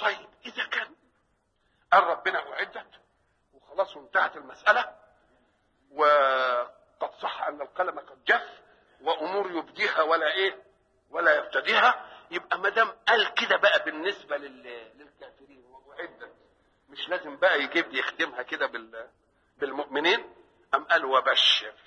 طيب اذا كان قال ربنا اعدت وخلاص وانتهت المساله وقد صح ان القلم قد جف وامور يبديها ولا ايه ولا يبتديها يبقى ما دام قال كده بقى بالنسبه لل- للكافرين واعدت مش لازم بقى يجيب يختمها كده بال بالمؤمنين ام قال وبشر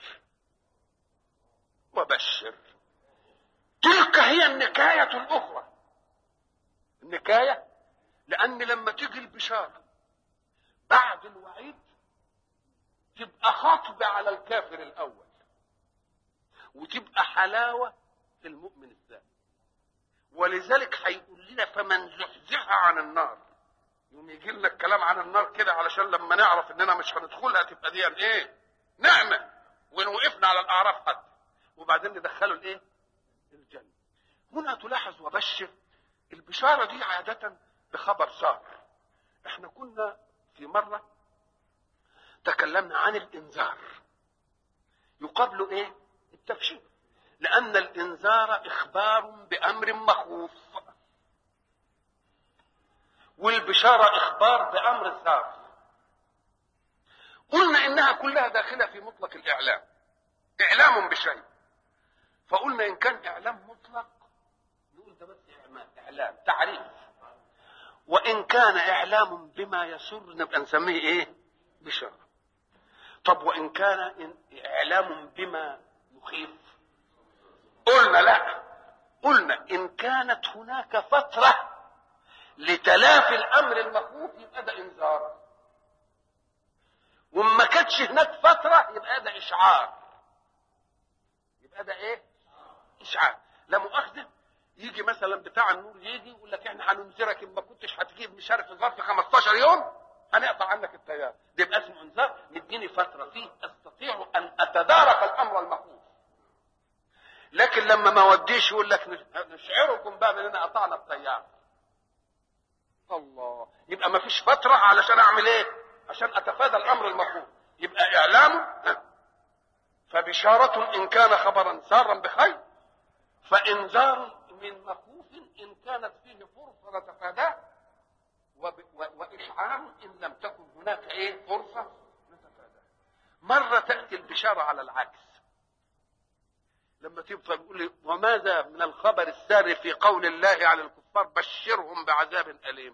وبشر تلك هي النكايه الاخرى النكايه لان لما تيجي البشاره بعد الوعيد تبقى خطبه على الكافر الاول وتبقى حلاوه في المؤمن الثاني ولذلك هيقول لنا فمن زحزح عن النار يوم يجي لنا الكلام عن النار كده علشان لما نعرف اننا مش هندخلها تبقى دي ايه نعمه وان وقفنا على الاعراف حتى وبعدين ندخله الايه الجنه هنا تلاحظ وبشر البشاره دي عاده بخبر سار احنا كنا في مره تكلمنا عن الانذار يقابله ايه التبشير لان الانذار اخبار بامر مخوف والبشاره اخبار بامر سار قلنا انها كلها داخله في مطلق الاعلام اعلام بشيء فقلنا ان كان اعلام مطلق نقول ده بس إعلام- اعلام تعريف وان كان اعلام بما يسر نبقى نسميه ايه بشاره طب وان كان إن- اعلام بما يخيف قلنا لا قلنا ان كانت هناك فتره لتلافي الامر المخوف يبقى ده انذار وما كانتش هناك فتره يبقى ده اشعار يبقى ده ايه اشعار لا مؤاخذه يجي مثلا بتاع النور يجي يقول لك احنا هننذرك ان ما كنتش هتجيب مش عارف في ظرف 15 يوم هنقطع عنك التيار ده يبقى اسمه انذار مديني فتره فيه استطيع ان اتدارك الامر المخوف لكن لما ما وديش يقول لك نش- نشعركم بقى باننا قطعنا التيار الله يبقى ما فيش فتره علشان اعمل ايه عشان اتفادى الامر المخوف يبقى اعلام ها. فبشارة إن كان خبرا سارا بخير فإنذار من مخوف إن كانت فيه فرصة نتفاداه وب- و- وإشعار إن لم تكن هناك إيه فرصة نتفاداه مرة تأتي البشارة على العكس لما تبقى بيقول لي وماذا من الخبر السار في قول الله على الكفار بشرهم بعذاب أليم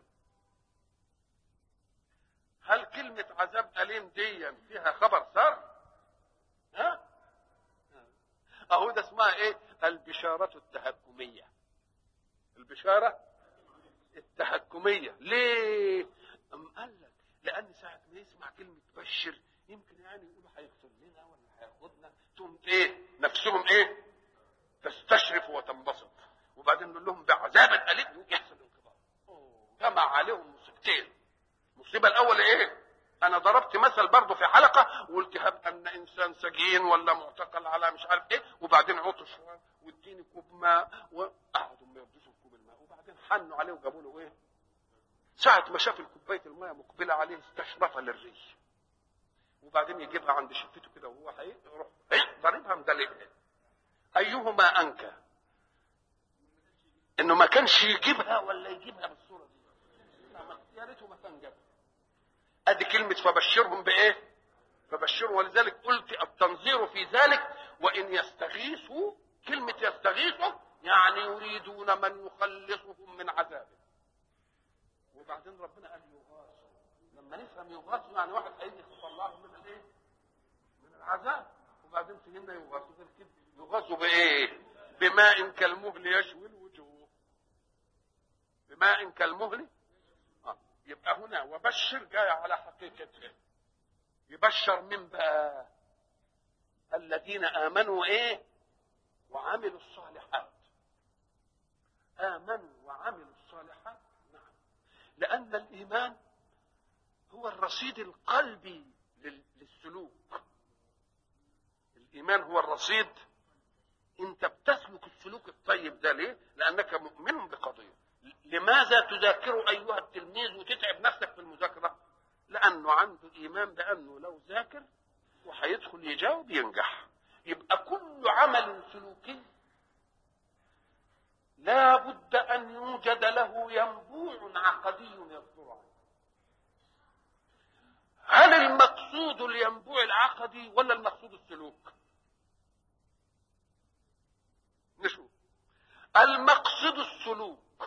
هل كلمة عذاب أليم دي فيها خبر سار؟ ها؟ اهو ده اسمها ايه البشارة التهكمية البشارة التهكمية ليه أم قال لك لأن ساعة ما يسمع كلمة بشر يمكن يعني يقولوا هيغفر لنا ولا هياخدنا تقوم ايه نفسهم ايه تستشرف وتنبسط وبعدين نقول لهم بعذاب أليم يحصل انقباض أوه، جمع عليهم مصيبتين المصيبة الأول ايه انا ضربت مثل برضه في حلقه وقلت هب ان انسان سجين ولا معتقل على مش عارف ايه وبعدين عطش واديني كوب ماء وقعدوا ما يردوش كوب الماء وبعدين حنوا عليه وجابوا له ايه ساعة ما شاف الكوباية الماء مقبلة عليه استشرفها للري وبعدين يجيبها عند شفته كده وهو هيروح إيه؟ ضاربها مدلقها ايهما انكى انه ما كانش يجيبها ولا يجيبها بالصورة دي لا، يا ريته ما كان جابها ادي كلمة فبشرهم بايه فبشرهم ولذلك قلت التنظير في ذلك وان يستغيثوا كلمة يستغيثوا يعني يريدون من يخلصهم من عذابه وبعدين ربنا قال يغاثوا لما نفهم يغاثوا يعني واحد هيجي يطلعهم من الايه من العذاب وبعدين فهمنا يغاثوا غير كده يغاثوا بايه بماء كالمهل يشوي الوجوه بماء كالمهل آه. يبقى هنا وبشر جاي على حقيقته يبشر من بقى الذين امنوا ايه وعملوا الصالحات امنوا وعملوا الصالحات نعم لان الايمان هو الرصيد القلبي لل- للسلوك الايمان هو الرصيد انت بتسلك السلوك الطيب ده ليه لانك مؤمن بقضيه لماذا تذاكر ايها التلميذ وتتعب نفسك في المذاكره لانه عنده ايمان بانه لو ذاكر وهيدخل يجاوب ينجح يبقى كل عمل سلوكي لا بد أن يوجد له ينبوع عقدي يصدر عنه هل المقصود الينبوع العقدي ولا المقصود السلوك نشوف المقصد السلوك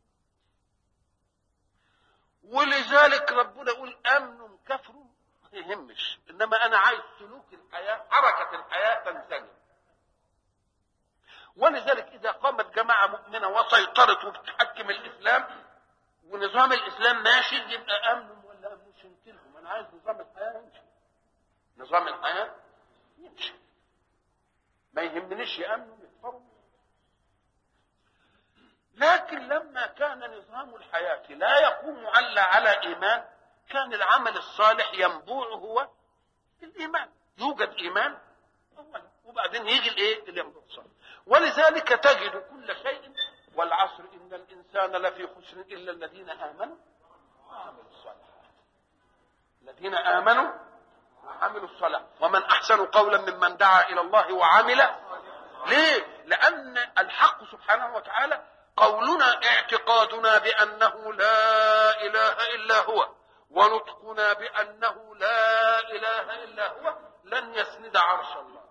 ولذلك ربنا يقول امن كفر ما يهمش انما انا عايز سلوك الحياه حركه الحياه تنسجم ولذلك اذا قامت جماعه مؤمنه وسيطرت وبتحكم الاسلام ونظام الاسلام ماشي يبقى امن ولا امنش لهم انا عايز نظام الحياه يمشي نظام الحياه يمشي ما يهمنيش يامنوا يكفروا لكن لما كان نظام الحياة لا يقوم على على إيمان كان العمل الصالح ينبوع هو الإيمان يوجد إيمان أولا وبعدين يجي الإيه الينبوع الصالح ولذلك تجد كل شيء والعصر إن الإنسان لفي خسر إلا الذين آمنوا وعملوا الصالحات الذين آمنوا وعملوا الصلاة ومن أحسن قولا ممن دعا إلى الله وعمل ليه؟ لأن الحق سبحانه وتعالى قولنا اعتقادنا بانه لا اله الا هو ونطقنا بانه لا اله الا هو لن يسند عرش الله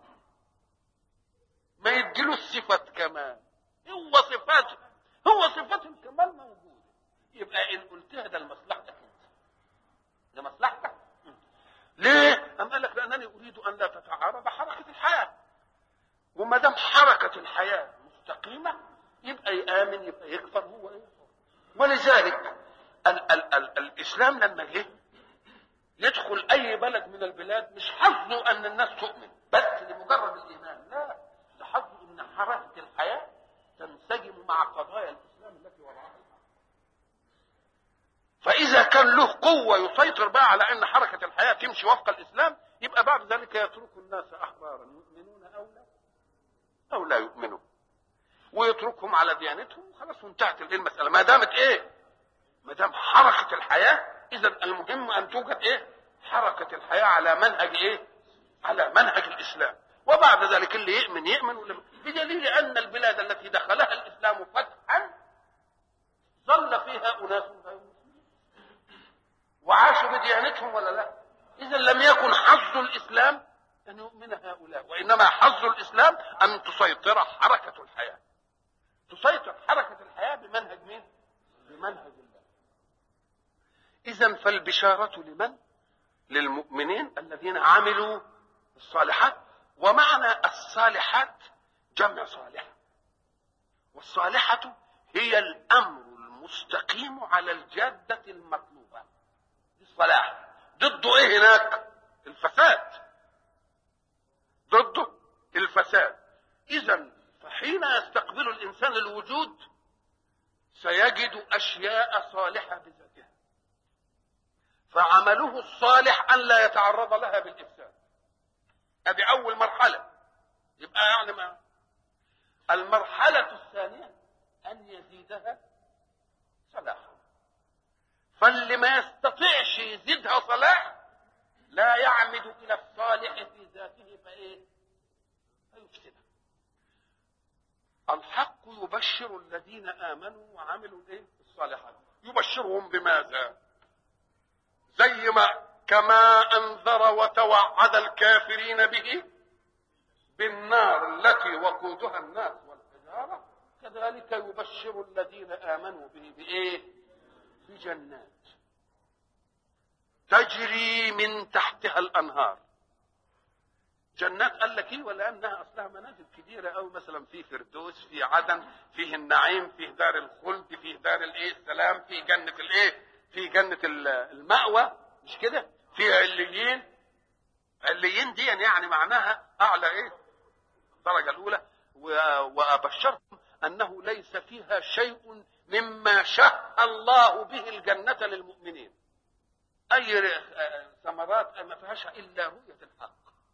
ما يديله الصفة كمان هو صفات هو صفات الكمال موجودة يبقى ان قلتها ده لمصلحتك انت لمصلحتك ليه؟ أم قال لك لأنني أريد أن لا تتعارض حركة الحياة وما دام حركة الحياة مستقيمة يبقى يآمن يبقى يكفر هو إيه؟ ولذلك ال ال ال الإسلام لما جه يدخل أي بلد من البلاد مش حظه أن الناس تؤمن بس لمجرد الإيمان لا ده حظه أن حركة الحياة تنسجم مع قضايا الإسلام التي وضعها فإذا كان له قوة يسيطر بقى على أن حركة الحياة تمشي وفق الإسلام يبقى بعد ذلك يترك الناس أحرارا يؤمنون أو لا أو لا يؤمنون ويتركهم على ديانتهم خلاص وانتهت المسألة ما دامت إيه ما دام حركة الحياة إذا المهم أن توجد إيه حركة الحياة على منهج إيه على منهج الإسلام وبعد ذلك اللي يؤمن يؤمن واللي بدليل أن البلاد التي دخلها الإسلام فتحا ظل فيها أناس غير وعاشوا بديانتهم ولا لا اذا لم يكن حظ الاسلام ان يؤمن هؤلاء وانما حظ الاسلام ان تسيطر حركه الحياه تسيطر حركه الحياه بمنهج مين بمنهج الله اذا فالبشاره لمن للمؤمنين الذين عملوا الصالحات ومعنى الصالحات جمع صالحه والصالحه هي الامر المستقيم على الجاده المطلوبه الصلاح ضده ايه هناك الفساد ضده الفساد اذا فحين يستقبل الانسان الوجود سيجد اشياء صالحه بذاتها فعمله الصالح ان لا يتعرض لها بالافساد ادي اول مرحله يبقى يعني ما المرحله الثانيه ان يزيدها صلاحا فاللي ما يستطيعش يزيدها صلاح لا يعمد الى الصالح في ذاته فايه فيفسدها الحق يبشر الذين امنوا وعملوا الايه الصالحات يبشرهم بماذا زي ما كما انذر وتوعد الكافرين به بالنار التي وقودها الناس والحجاره كذلك يبشر الذين امنوا به بايه بجنات تجري من تحتها الانهار جنات قال لك ايه ولانها اصلها منازل كبيره قوي مثلا في فردوس في عدن فيه النعيم فيه دار الخلد فيه دار الايه السلام في جنه الايه في جنه المأوى مش كده في عليين عليين دي يعني معناها اعلى ايه الدرجه الاولى وابشركم انه ليس فيها شيء مما شه الله به الجنة للمؤمنين أي ثمرات ما فيهاش إلا رؤية الحق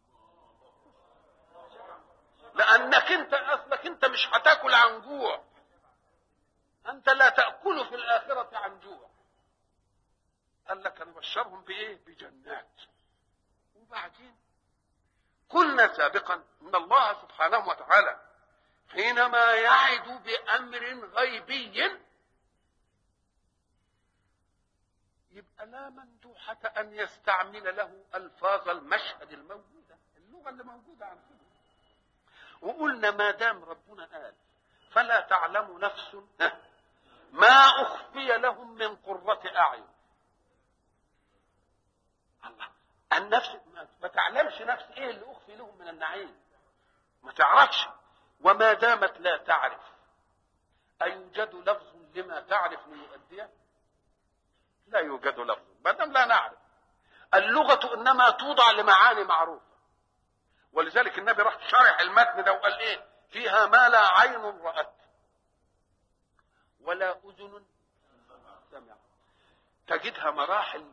لأنك أنت أصلك أنت مش هتاكل عن جوع أنت لا تأكل في الآخرة عن جوع قال لك نبشرهم بإيه؟ بجنات وبعدين قلنا سابقا أن الله سبحانه وتعالى حينما يعد بأمر غيبي يبقى لا مندوحة أن يستعمل له ألفاظ المشهد الموجودة اللغة اللي موجودة عندنا وقلنا ما دام ربنا قال فلا تعلم نفس ما أخفي لهم من قرة أعين الله النفس ما تعلمش نفس ايه اللي اخفي لهم من النعيم ما تعرفش وما دامت لا تعرف أيوجد لفظ لما تعرف ليؤديه لا يوجد لفظ ما دام لا نعرف اللغة إنما توضع لمعاني معروفة ولذلك النبي راح شارح المتن ده وقال إيه فيها ما لا عين رأت ولا أذن سمعت تجدها مراحل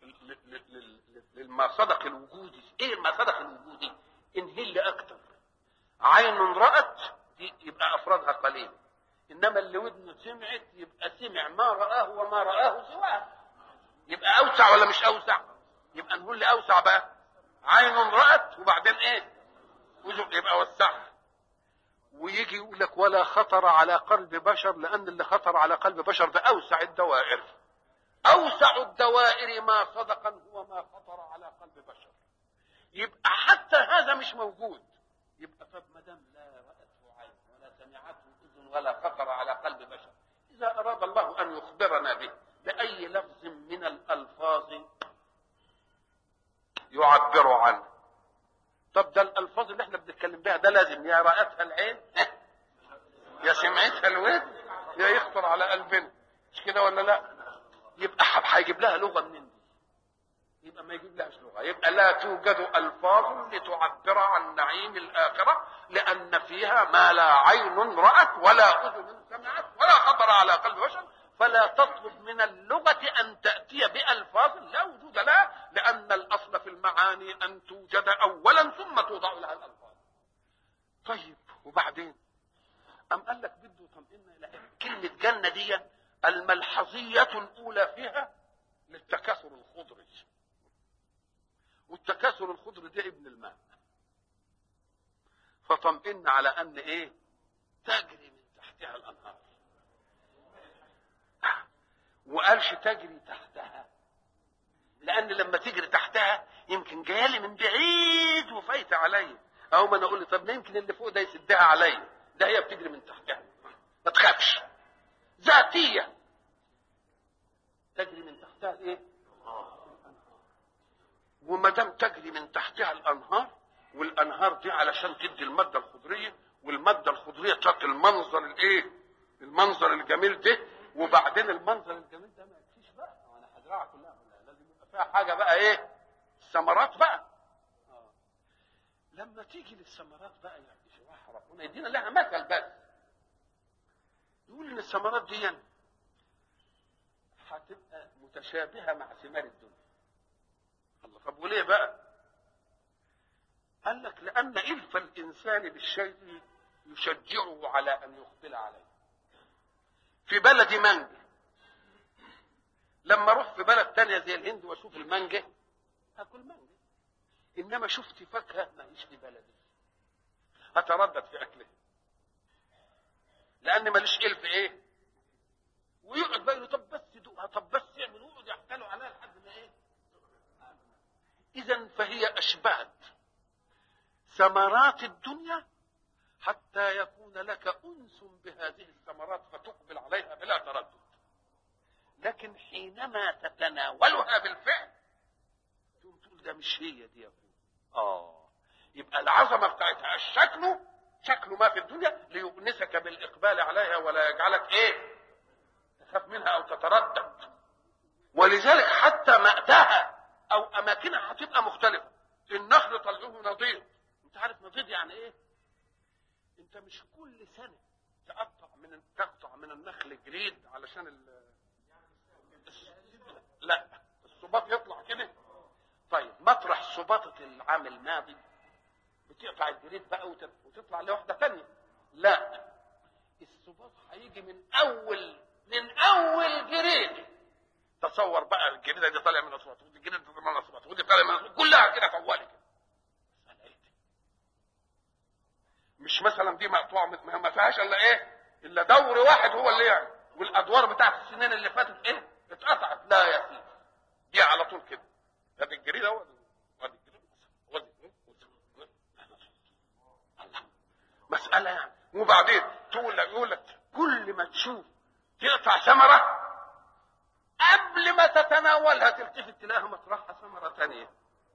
لما صدق الوجودي ايه ما صدق الوجودي انهل اكتر عين رأت دي يبقى افرادها قليل انما اللي ودنه سمعت يبقى سمع ما رآه وما رآه سواه يبقى اوسع ولا مش اوسع يبقى نقول لي اوسع بقى عين رأت وبعدين ايه يبقى وسعها ويجي يقول لك ولا خطر على قلب بشر لان اللي خطر على قلب بشر ده اوسع الدوائر اوسع الدوائر ما صدقا هو ما خطر على قلب بشر يبقى حتى هذا مش موجود يبقى طب ما دام لا راته عين ولا سمعته اذن ولا خطر على قلب بشر اذا اراد الله ان يخبرنا به باي لفظ من الالفاظ يعبر عنه طب ده الالفاظ اللي احنا بنتكلم بها ده لازم يا رأتها العين يا سمعتها الودن يا يخطر على قلبنا مش كده ولا لا يبقى هيجيب لها لغه منين دي يبقى ما يجيب لهاش لغه يبقى لا توجد الفاظ لتعبر عن نعيم الاخره لان فيها ما لا عين رات ولا اذن سمعت ولا خطر على قلب بشر فلا تطلب من اللغه ان تاتي بالفاظ لا وجود لها لان الاصل في المعاني ان توجد اولا ثم توضع لها الالفاظ طيب وبعدين ام قال لك بده يطمئن الى كلمه جنه دي الملحظية الأولى فيها للتكاثر الخضري والتكاثر الخضري ده ابن الماء فطمئن على أن إيه تجري من تحتها الأنهار وقالش تجري تحتها لأن لما تجري تحتها يمكن جالي من بعيد وفايت عليا أو ما أنا أقول طب ما يمكن اللي فوق ده يسدها عليا ده هي بتجري من تحتها ما تخافش ذاتية تجري من تحتها الايه؟ وما دام تجري من تحتها الانهار والانهار دي علشان تدي الماده الخضريه والماده الخضريه تعطي المنظر الايه؟ المنظر الجميل ده وبعدين المنظر الجميل ده ما يكفيش بقى انا هزرعها كلها لازم يبقى فيها حاجه بقى ايه؟ الثمرات بقى آه. لما تيجي للثمرات بقى يعني شرح ربنا يدينا لها مثل بس يقول ان الثمرات دي هتبقى متشابهه مع ثمار الدنيا الله طب وليه بقى قال لك لان الف الانسان بالشيء يشجعه على ان يقبل عليه في بلد مانجا لما اروح في بلد تانية زي الهند واشوف المانجا اكل مانجا انما شفت فاكهه ما هيش في بلدي اتردد في اكلها لان ماليش الف ايه ويقعد بقى يقول طب بس دوقها طب بس يعملوا يقعد يحتالوا عليها لحد ما ايه اذا فهي اشباهت ثمرات الدنيا حتى يكون لك انس بهذه الثمرات فتقبل عليها بلا تردد لكن حينما تتناولها بالفعل تقوم تقول ده مش هي دي يا اه يبقى العظمه بتاعتها الشكل شكل ما في الدنيا ليؤنسك بالإقبال عليها ولا يجعلك إيه تخاف منها أو تتردد ولذلك حتى مأتاها أو أماكنها هتبقى مختلفة النخل طلعوه نضيد أنت عارف نضيد يعني إيه أنت مش كل سنة تقطع من تقطع من النخل جريد علشان ال لا الصباط يطلع كده طيب مطرح صباطة العام الماضي بتقطع الجريد بقى وتطلع لواحده ثانيه لا الصباط هيجي من اول من اول جريد تصور بقى الجريده دي طالع من اصوات ودي الجريده دي طالع من اصوات ودي طالع من اصوات كلها كده طوالي كده مش مثلا دي مقطوعه من- ما فيهاش الا ايه الا دور واحد هو اللي يعني والادوار بتاعت السنين اللي فاتت ايه اتقطعت لا يا سيدي دي على طول كده ادي الجريده وادي وادي الجريده وادي الجريدة. الله مساله يعني وبعدين تقول لك يقول لك كل ما تشوف تقطع ثمره قبل ما تتناولها تلتفت تلاقيها مطرحها ثمره ثانيه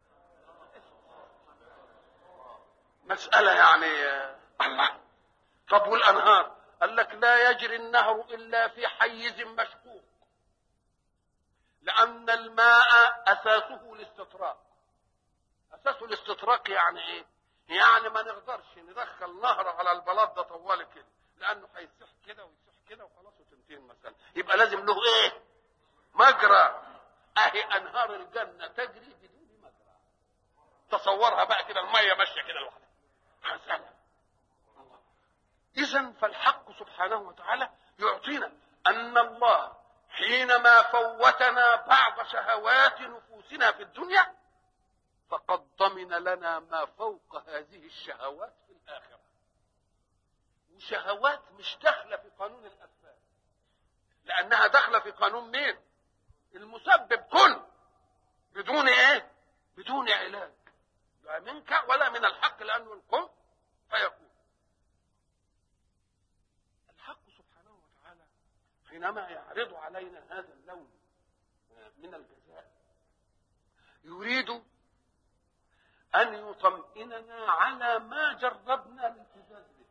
مسألة يعني آه، الله طب والأنهار قال لك لا يجري النهر إلا في حيز مشقوق لأن الماء أساسه الاستطراق أساسه الاستطراق يعني إيه؟ يعني ما نقدرش ندخل نهر على البلاط ده طوال كده لأنه هيسيح كده ويسيح كده وخلاص وتنتهي المسألة يبقى لازم له إيه؟ مجرى أهي أنهار الجنة تجري بدون مجرى تصورها بقى كده المية ماشية كده لوحدها حسنا إذا فالحق سبحانه وتعالى يعطينا أن الله حينما فوتنا بعض شهوات نفوسنا في الدنيا فقد ضمن لنا ما فوق هذه الشهوات في الآخرة وشهوات مش داخلة في قانون الأسباب لأنها داخلة في قانون مين؟ المسبب كن بدون إيه؟ بدون علاج لا منك ولا من الحق لأنه الكن فيكون الحق سبحانه وتعالى حينما يعرض علينا هذا اللون من الجزاء يريد أن يطمئننا على ما جربنا الالتزاز به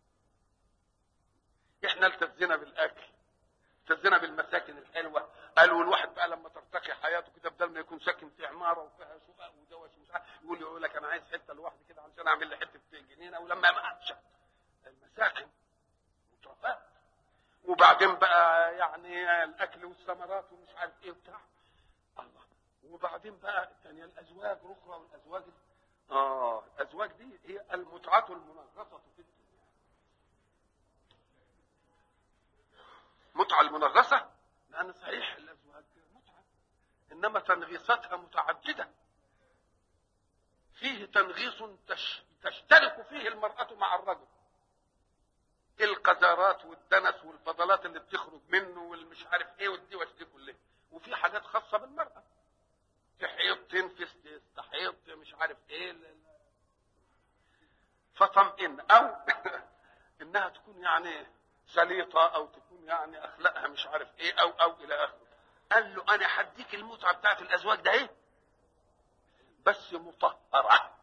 احنا التزينا بالأكل التزينا بالمساكن الحلوة قالوا الواحد بقى لما ترتقي حياته كده بدل ما يكون ساكن في عمارة وفيها شقق ودوش مش عارف يقول يقول لك أنا عايز حتة لوحدي كده عشان أعمل لي حتة جنينة ولما ما أتشق المساكن مترفات وبعدين بقى يعني الاكل والثمرات ومش عارف ايه وبتاع الله وبعدين بقى الثانيه الازواج الاخرى والازواج اه الازواج دي هي المتعه المنغصه في الدنيا متعه المنغصه لان صحيح الازواج متعه انما تنغيصاتها متعدده فيه تنغيص تش... تشترك فيه المراه مع الرجل القذارات والدنس والفضلات اللي بتخرج منه والمش عارف ايه والدوش دي كلها وفي حاجات خاصه بالمراه تحيض تنفس تستحيض مش عارف ايه ل- ل- فطمئن او انها تكون يعني سليطه او تكون يعني اخلاقها مش عارف ايه او او الى اخره قال له انا هديك المتعه بتاعت الازواج ده ايه بس مطهره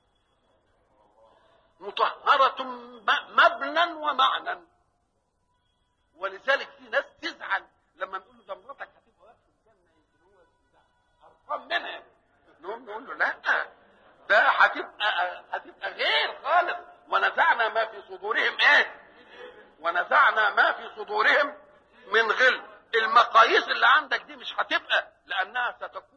مطهرة م- مبنى ومعنى ولذلك في ناس تزعل لما نقول له ده مراتك هتبقى واقفة في الجنة يمكن هو قرفان منها نقوم نقول له لا ده هتبقى هتبقى غير خالص ونزعنا ما في صدورهم ايه ونزعنا ما في صدورهم من غل المقاييس اللي عندك دي مش هتبقى لانها ستكون